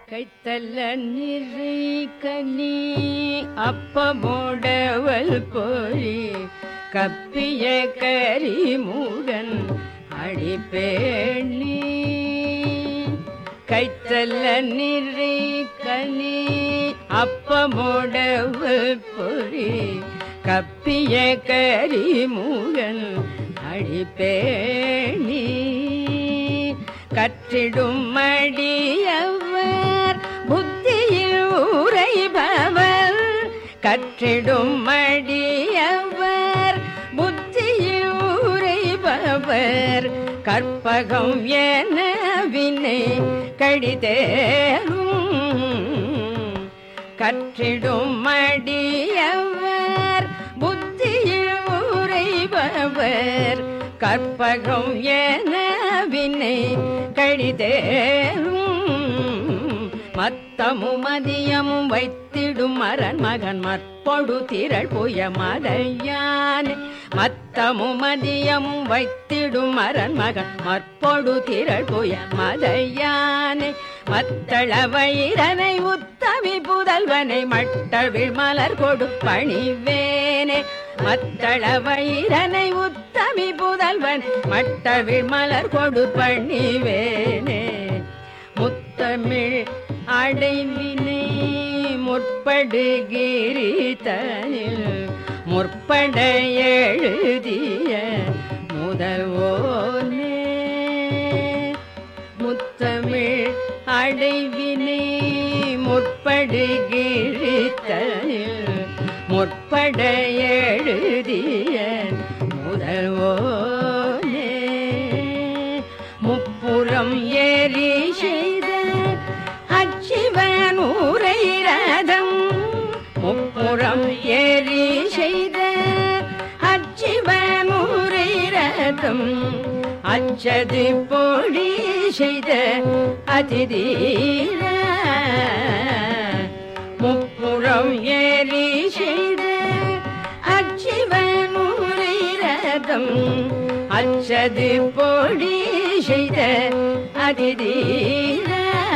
கைத்தல்ல நிறை கனி அப்பமோடவல் பொறி கப்பிய கரிமுகன் அடிப்பேணி கைத்தல்ல நிறை கனி அப்பமோடவல் பொறி கப்பிய கரிமுகன் அடிப்பேணி கற்றிடும் மடியவர் புத்தியில் உரைபவர் கற்றிடும் மடியவர் புத்தியில் உரைபவர் கற்பகம் என வினை கடிதேரும் கற்றிடும் மடியவர் புத்தியில் உரைபவர் கற்பகம் என வினை கழிதேரும் மத்தமும் மதியமும் வைத்திடும் மரன் மகன் மற்பொடு திரள் புய மதையானே மத்தமும் மதியமும் வைத்திடும் மரன் மகன் மற்பொடு திரள் புய மதையானே மத்தள வயிறனை உத்தமி புதல்வனை மட்டவிழ் மலர் கொடு பணிவேனே மத்தள வயிறனை உத்தமி புதல்வன் மட்டவிழ் மலர் கொடு பணிவேனே முத்தமிழ் அடைவினை முற்படுகிரிதனில் முற்பட எழுதிய முதல்வோனே முத்தமிழ் அடைவினை முற்படுகிரித்தனில் முற்பட எழுதிய முதல்வோனே முப்புறம் ஏறி செய்த அச்சிவன் ஊரை ரதம் முப்புறம் ஏறி செய்த அச்சிவன் ஊரை ரதம் அச்சது பொழி செய்த அதிதீர முப்புறம் ஏறி செய்த அச்சிவன் ஊரை ரதம் அச்சது பொழி செய்த அதிதீர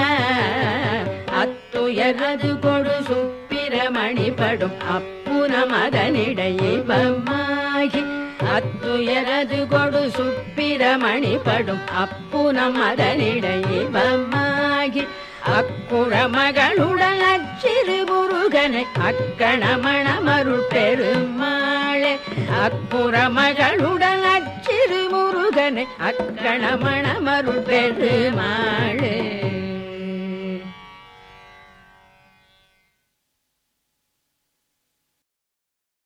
அத்துயரது கொடு சுப்பிரமணி படும் அப்புறம் அதனிடையே பம்மாகி அத்துயரது கொடு சுப்பிரமணி படும் அப்புறம் அதனிடையே பம்மாகி அக்குழ மகளுடன் அச்சிறு முருகனை அக்கணமண மருள் பெருமாளே அக்குற மகளுடன் அச்சிறு முருகனை அக்கணமண மருள் பெருமாளே